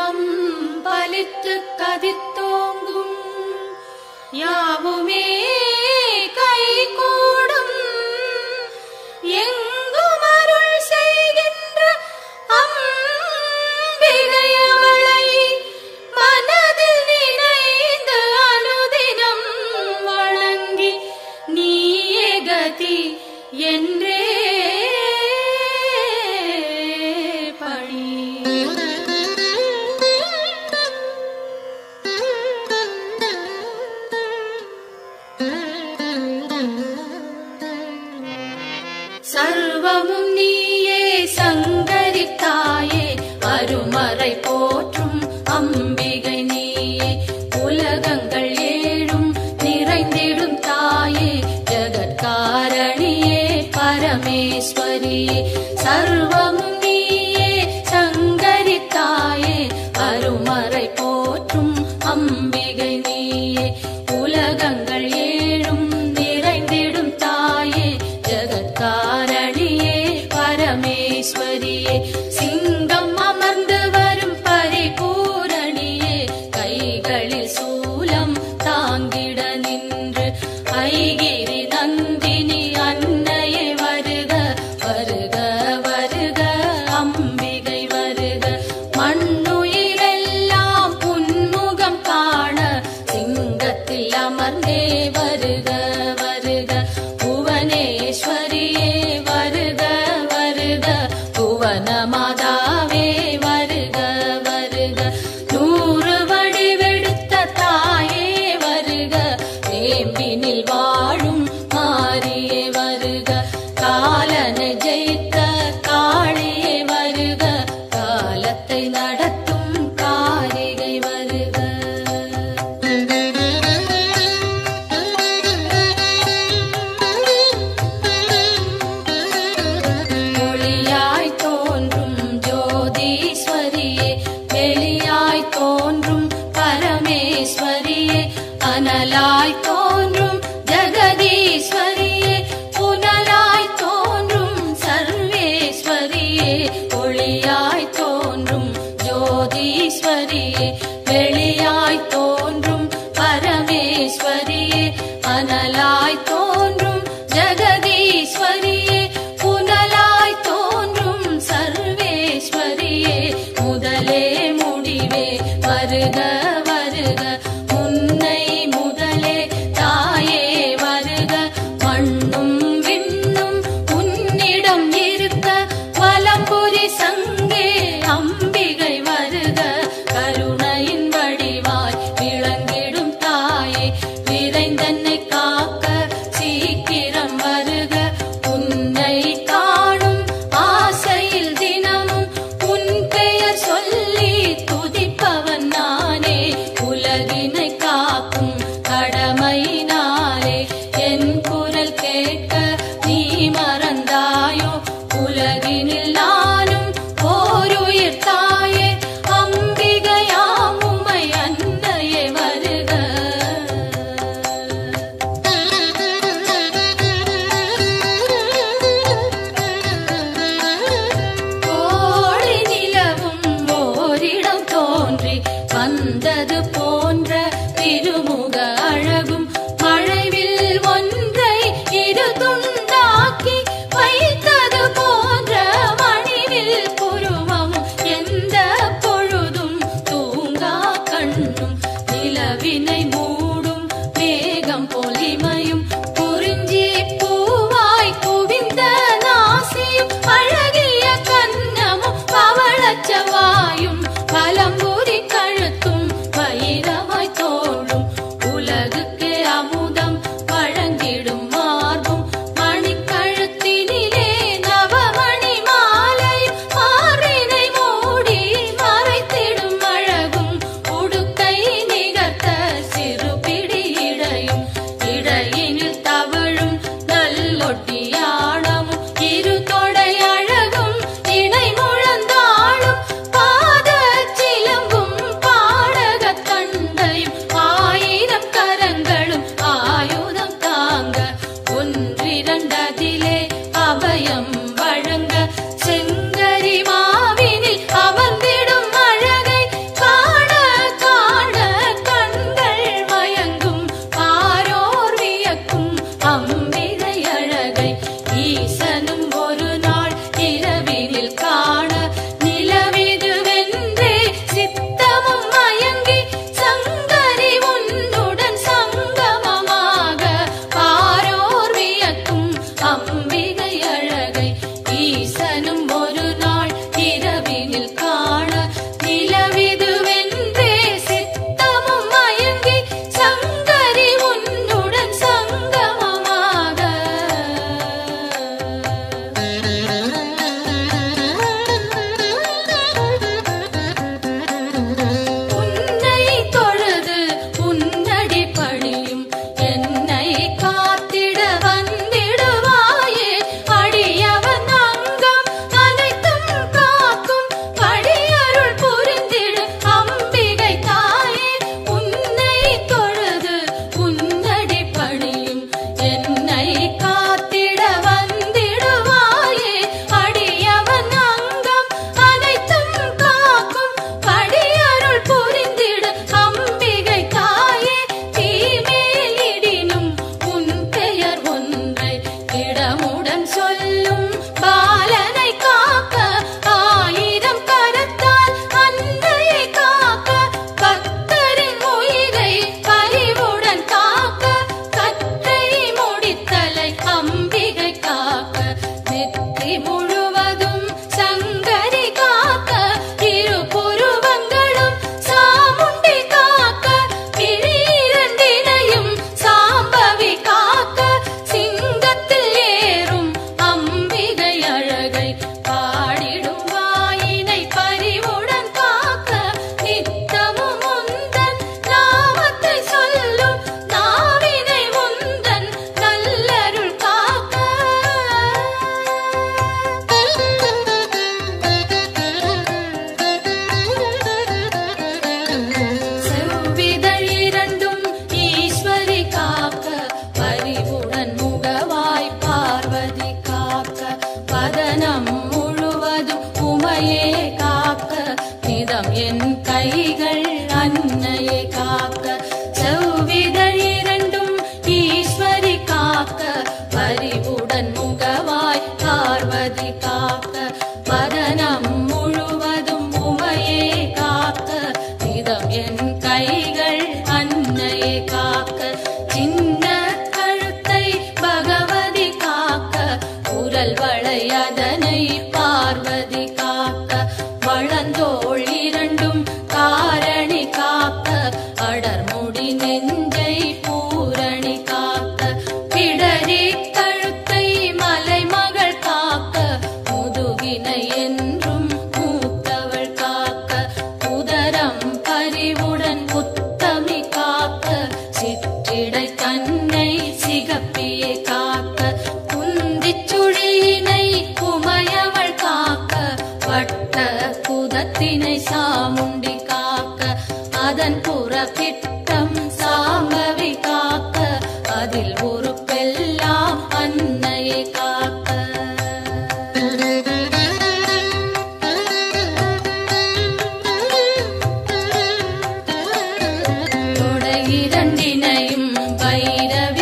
பலித்து கதித்தோங்கும் யாவுமே கைகூடும் எங்கும் அருள் செய்கின்ற அம்பிகையவளை மனதில் நினைந்து அனுதினம் வணங்கி நீயே கதி என்றே பணி சர்வமும் நீயே சங்கரித்தாயே அருமறை போற்றும் அம்பிகை நீயே உலகங்கள் ஏழும் நிறைந்திடும் தாயே ஜகத்காரணியே பரமேஸ்வரியே சர்வமும் நீயே சங்கரித்தாயே அருமறை போற்றும் அம்பிகை நீயே உலகங்கள் ஏழும் நிறைந்திடும் தாயே ஜகத்காரணியே பரமேஸ்வரியே சிங்கம் அமர்ந்து வரும் பரிபூரணியே கைகளில் சூலம் தாங்கிட நின்று ஐகிரி நந்தினி அன்னையே வருக வருக வருக அம்பிகை வருக மண்ணுயிரெல்லாம் புன்முகம் காண சிங்கத்தில் அமர்ந்தே வருக வருக புவனேஸ்வரியே வருக வருக புவன மாதாவே வருக வருக நூறு வடிவெடுத்த தாயே வருக வேம்பினில் வாழும் மாரியே வருக காலனை ஜெயித்த காளியே வருக காலத்தை நடத்தும் காரிகை வருக ஒளியாய் தோன்றும் ஜோதீஸ்வரியே வெளியாய் தோன்றும் பரமேஸ்வரியே அனலாய் தோன்றும் ஜெகதீஸ்வரியே புனலாய் தோன்றும் சர்வேஸ்வரியே ஒளியாய் தோன்றும் ஜோதீஸ்வரியே வெளியாய் தோன்றும் பரமேஸ்வரியே அனலாய் தோன்றும் ஜெகதீஸ்வரியே புனலாய் தோன்றும் சர்வேஸ்வரியே முதலே முடிவே வருக வருக முன்னை முதலே தாயே வருக மண்ணும் விண்ணும் உன்னிடம் இருக்க வலம்புரி சங்கே அம்பிகை வருக கருணையின் வடிவாய் விளங்கிடும் தாயே விரைந்தன்னை காக்க சீக்கிரம் வருக உன்னை காணும் ஆசையில் தினமும் உன் பெயர் சொல்லி துதிப்பவன் நானே உலகினை காக்கும் கடமையினாலே என் குரல் கேட்க நீ மறந்தாயோ உலகினில் நானும் ஓருயிர் தாயே அம்பிகையாம் உமை அன்னையே வருக கோடி நிலவும் ஓரிடம் தோன்றி வந்தது போன்ற திருமுக அழகும் மழைவில் ஒன்றை இரு துண்டாக்கி வைத்தது போன்ற மணிவில் புருவம் எந்த பொழுதும் தூங்கா கண்ணும் நிலவினை மூடும் மேகம் பொலிமையும் குறிஞ்சி பூவாய் குவிந்த நாசியும் அழகிய கன்னமும் பவளச்சவாயும் பலம்புரி கழுத்தும் வைரமாய் தோளும் உலகுக்கு அமுதம் வழங்கிடும் மார்பும் மணிக்கழுத்தினிலே நவமணி மாலை மார்பினை மூடி மறைத்திடும் அழகும் உடுக்கை நிகர்த்த சிறு பிடி இடையும் இடையினில் தவழும் நல்லொட்டியானமும் இரு தொடை அழகும் இணை முழந்தாளும் பாத சிலம்பும் பாடகத் தண்டையும் ஆயிரம் கரங்கள் சின்ன கழுத்தை பகவதி காக்க குரல் வளையதனை பார்வதி காக்க வளந்தோள் இரண்டும் காரணி காக்க அடர்முடி நெஞ்சை பூரணி காக்க பிடரி கழுத்தை மலைமகள் காக்க முதுகினை என்றும் மூத்தவள் காக்க உதரம் பரிவுடன் புத்தமி காக்க சிற்றிடை தன்னை சிகப்பியை காக்க குந்திச் சுழியினை குமையவள் காக்க வட்ட குதத்தினை சாமுண்டி காக்க அதன் புறப்பிட்டம் சாம்பவி காக்க அதில் ஒரு பெல்லாம் அன்னையை காக்க தொடை இரண்டினையும் வைரவி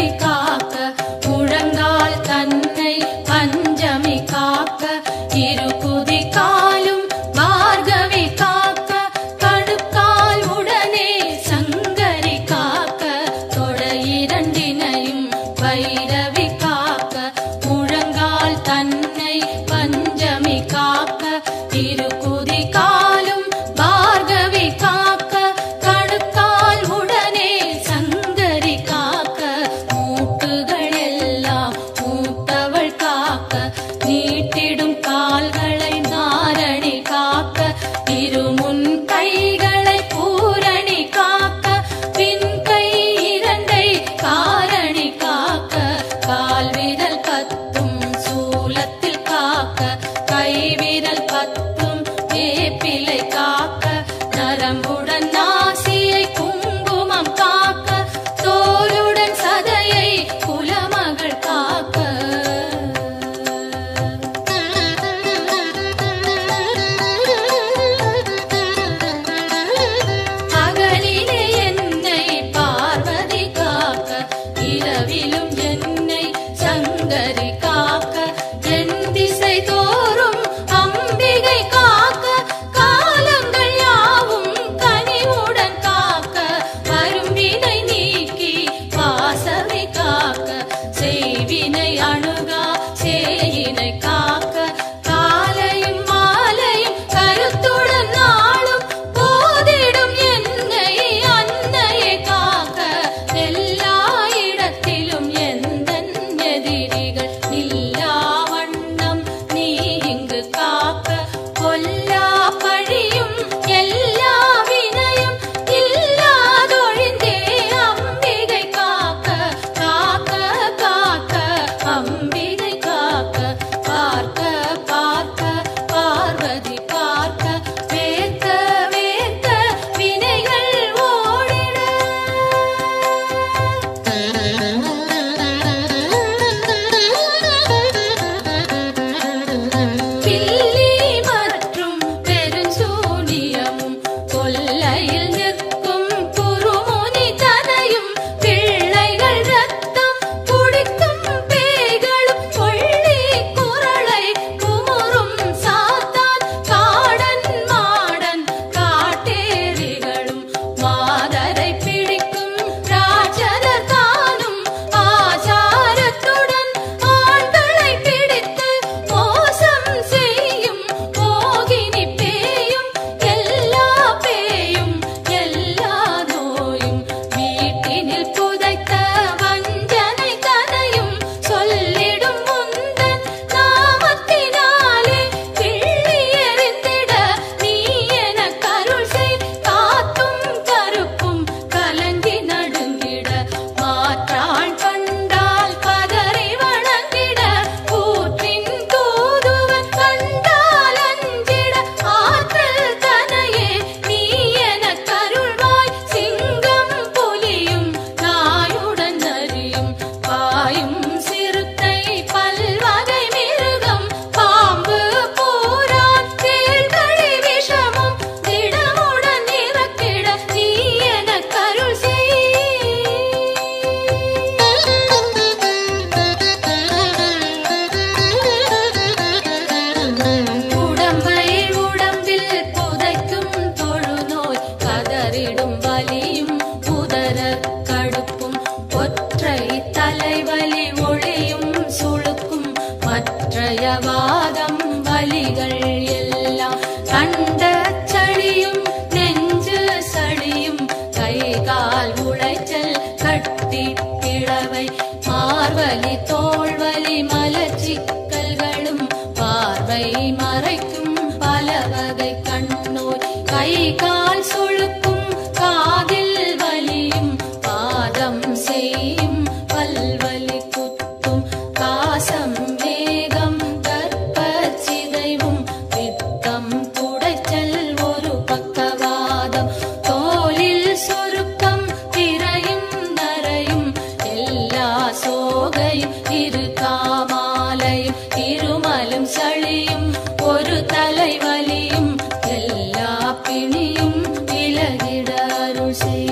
தோல்வலி மலச்சிக்கல்களும் பார்வை மறைக்கும் பல வகை கண்ணோய் கை கால் சுழுக்கும் காதில் வலியும் பாதம் செய்யும் பல்வலி குத்தும் காசம் வேகம் கற்பச்சிதைவும் பித்தம் குடைச்சல் ஒரு பக்கவாதம் தோலில் சுருக்கம் திரையும் நரையும் எல்லா சோகையும் இரு காமாலையும் இருமலும் சளியும் ஒரு தலைவலியும் எல்லா பிணியும் விலகிட அருள் செய்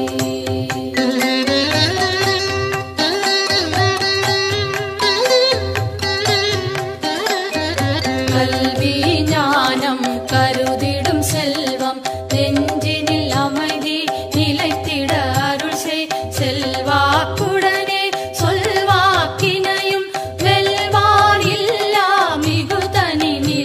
கல்வி ஞானம் கருதிடும் செல்வம் நெஞ்சினில் அமைதி நிலைத்திட அருள் செய் செல்வாக்குடனே சொல்வாக்கினையும் வெல்வான் இல்லா மிகுதனி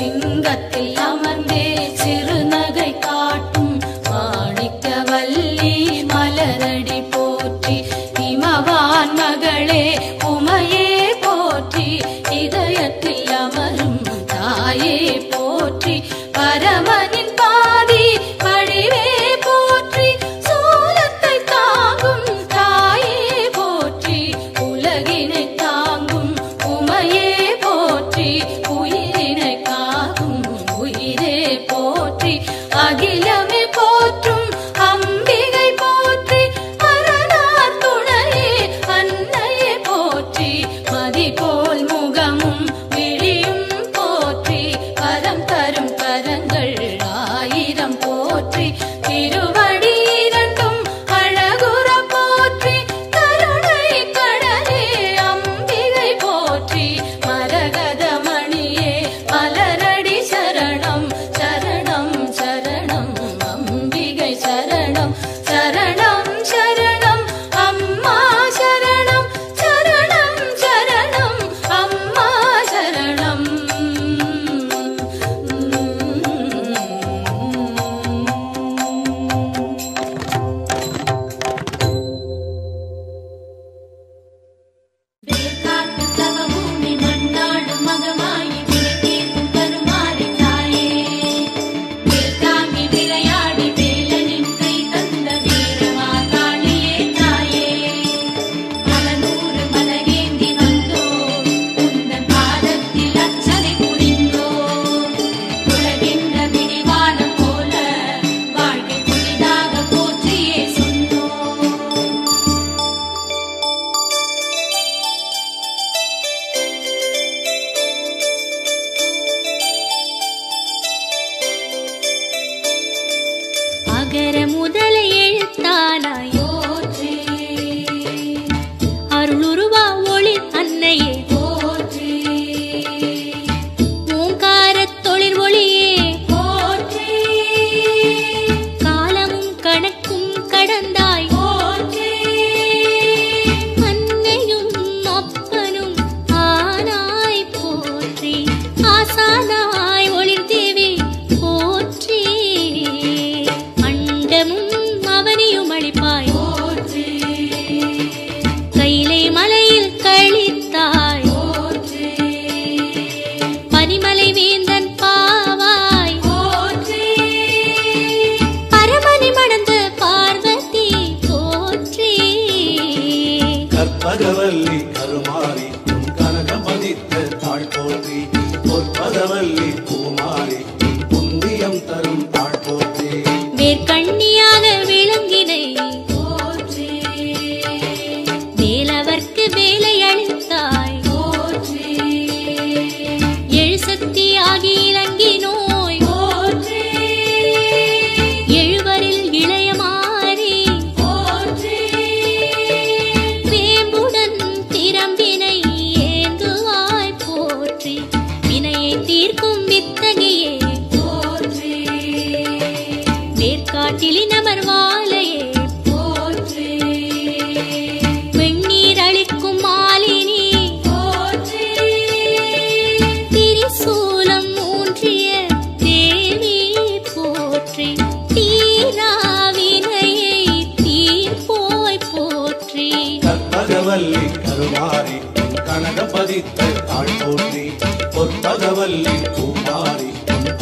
சிங்கத்தில் அமர்ந்தே சிறுநகை காட்டும் மாணிக்கவல்லி மலரடி போற்றி இமவான் மகளே உமையே போற்றி இதயத்தில் அமரும் தாயே போற்றி பரமனின் பாதி வடிவே போற்றி சோலத்தை தாங்கும் தாயே போற்றி உலகினை தாங்கும் உமையே போற்றி உயிரினை காக்கும் உயிரே போற்றி அகிலமே போற்றும் அம்பிகை போற்றி அரணார் துணையே அன்னையே போற்றி மதி போல் முகமும் விழியும் போற்றி கரம் தரும் கரங்கள் ஆயிரம் போற்றி திருவடி இரண்டும் அழகுற போற்றி கருணை கடலே அம்பிகை போற்றி மரகத மணியே மலரடி சரணம் சரணம் சரணம் அம்பிகை சரணம் சரணம் சரணம் அம்மா சரணம் சரணம் சரணம் அம்மா சரணம் வேர்க்காட்டு தவபூமி மண்ணாடும் மகமாயி விளக்கேற்றும் கருமாரி தாயே வேல் தாங்கி விளையாடி வேலனின் கை தந்த வீரமா காளியே தாயே பல நூறு மலரேந்தி வந்தோ உந்தன் பாதத்தில் அச்சனை புரிந்தோ உலகின்ற விடிவானம் போல வாழ்க்கை புதிதாக போற்றியே சொன்னோம் அகர முதல எழுத்தானாய் போற்றி அருளுருவா ஒளி அன்னையே போற்றி ஓங்காரத் தொழில் ஒளியே போற்றி காலமும் கணக்கும் கடந்தாய் போற்றி அன்னையும் அப்பனும் ஆனாய் போற்றி ஆசானாய் ஒளிர் தேவி போற்றி அண்டமும் அவனியும் அளிப்பாய் போற்றி கைலை மலையில் கழித்தாய் போற்றி பனிமலை வேந்தன் பாவாய் போற்றி பரமணி மணந்த பார்வதி போற்றி கற்பகவல்லி கருமாரி உன் கனக மதித்த தாழ் போற்றி பொற்பகவல்லி பூமாரி உன் புந்தியம் தரும் தாழ் போற்றி வேர்க்கண்ணியாக விளங்கினை போற்றி வேலவர்க்கு வேலை அளித்தாய் போற்றி எழுசக்தியாகி இறங்கி நோய் போற்றி எழுவரில் இளையமாறி போற்றி வேம்புடன் திறம்பினை ஏந்துவாய் போற்றி வினையை தீர்க்கும் வித்தகையே போற்றி வேர்க்காட்டிலி நமர்வாலையே போற்றி வெண்ணீர் அளிக்கும் மாலினி போற்றி திரிசூலம் ஊன்றிய தேவி போற்றி தீராவினையை தீர்ப்போய் போற்றி கற்பகவல்லி கருமாரி உன் கனக பதித்த தாழ் போற்றி பொற்பகவல்லி பூமாரி உன்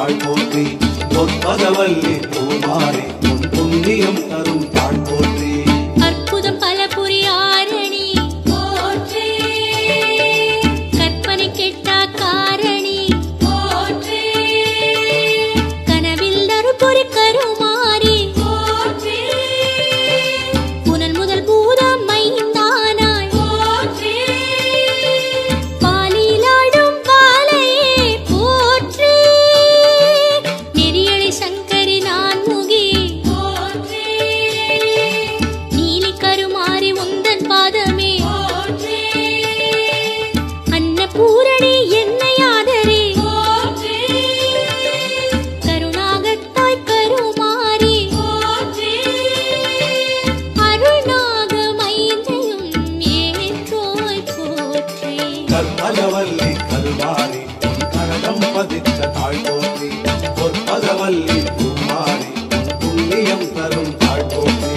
தாழ் போற்றி பொற்பதவல்லி பூமாரி உன் புண்ணியம் தரும் தாழ் போற்றி அற்புதம் பல புரியாரணி போற்றி கற்பனை கெட்டா காரணி போற்றி கனவில் அருள்பொறி கருமாறி போற்றி புனல் முதல் பூதம் மைந்தானாய் போற்றி பாலிலாடும் பாலையே போற்றி நெறியலை சங்கரி நான் முகி போற்றி நீலி கருமாறி உந்தன் பாதமே போற்றி அன்னபூரணி என்னை ஆதரே போற்றி கருணாகத்தாய் கருமாறி போற்றி அருள்நாக மைந்தையும் ஏற்றோய் போற்றி கற்பகவல்லி கருமாரி உன் கனகம் பதித்த தாழ் போற்றி பொற்பதவல்லி பூமாரி உன் புண்ணியம் தரும் தாழ் போற்றி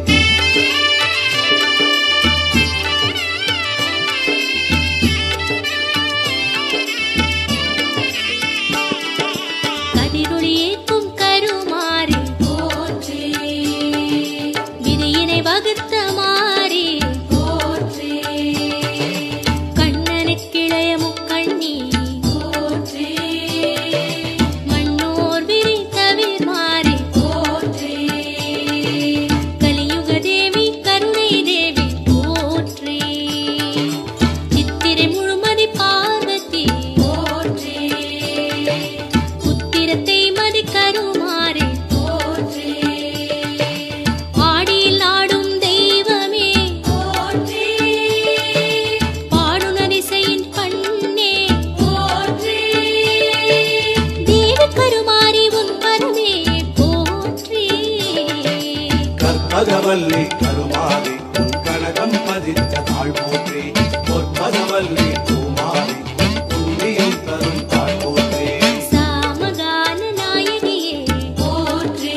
கதிரொளி ஏற்றும் கருமாறி போற்றி விதியினை வகுத்த மாறி போற்றி கண்ணனுக்கிளைய முக்கண்ணி போற்றி மண்ணோர் விரி தவிர் மாறி போற்றி கலியுக தேவி கருணை தேவி போற்றி சித்திரை முழுமதி பார்வதி போற்றி புத்திரத்தை மதி கருமாறி போற்றி ஆடியில் ஆடும் தெய்வமே போற்றி பாடுனரிசையின் பண்ணே போற்றி தேவி கருமாறி உன் பரமே போற்றி கற்பகவல்லி கருமாரி உன் கனகம் பதித்த தாழ் போற்றி பொற்பதவல்லி பூமாரி உன் புண்ணியம் தரும் தாழ் போற்றி சாமகான நாயகியே போற்றி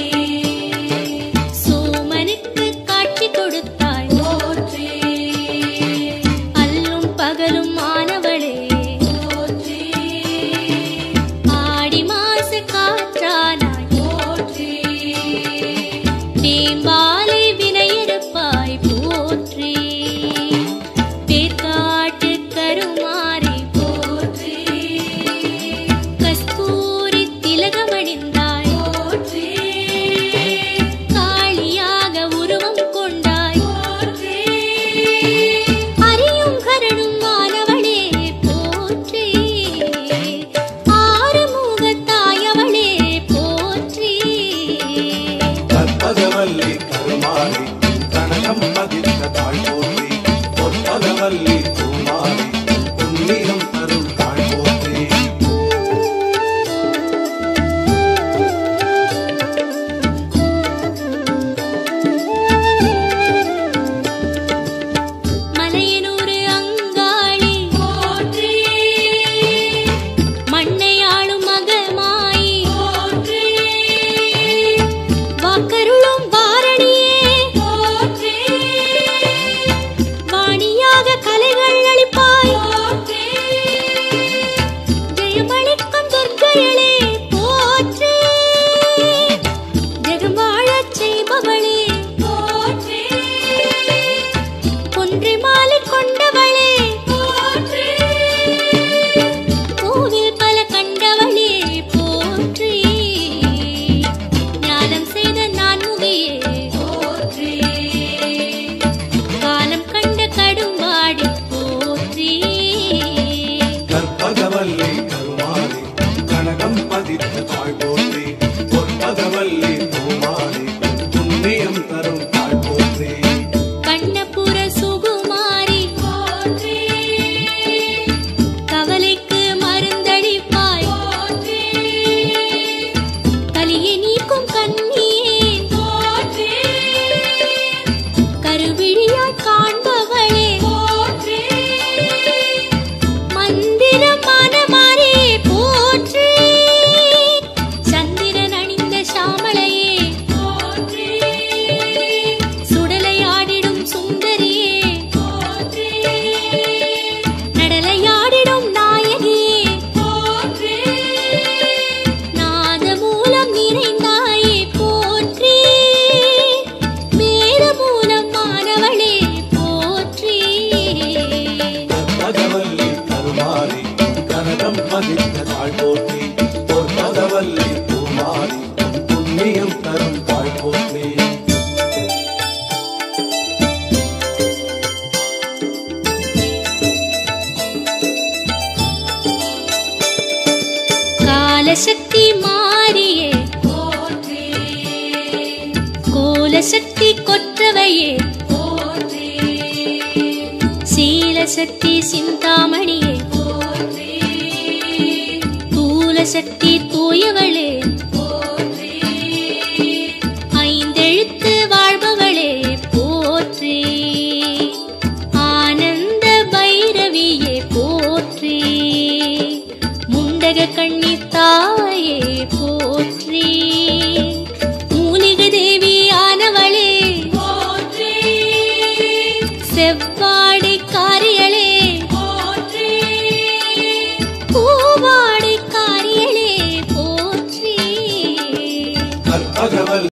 சோமனுக்கு காட்சி கொடுத்தாய் போற்றி அல்லும் பகலும் ஆனவளே போற்றி ஆடி மாச காற்றானாய் போற்றி தேம்பாலை வினையெடுப்பாய் போற்றி சக்தி மாரியே போற்றி கோலசக்தி கொற்றவையே போற்றி சீலசக்தி சிந்தாமணியே போற்றி தூலசக்தி தூயவளே போற்றி ஐந்தெழுத்து வாழ்பவளே போற்றி ஆனந்த பைரவியே போற்றி முண்டக கண்ணி தாயே போற்றி மூலிகை தேவியானவளே போற்றி செவ்வாடை காரியளே போற்றி பூவாடை காரியளே போற்றி கற்பகவல்லி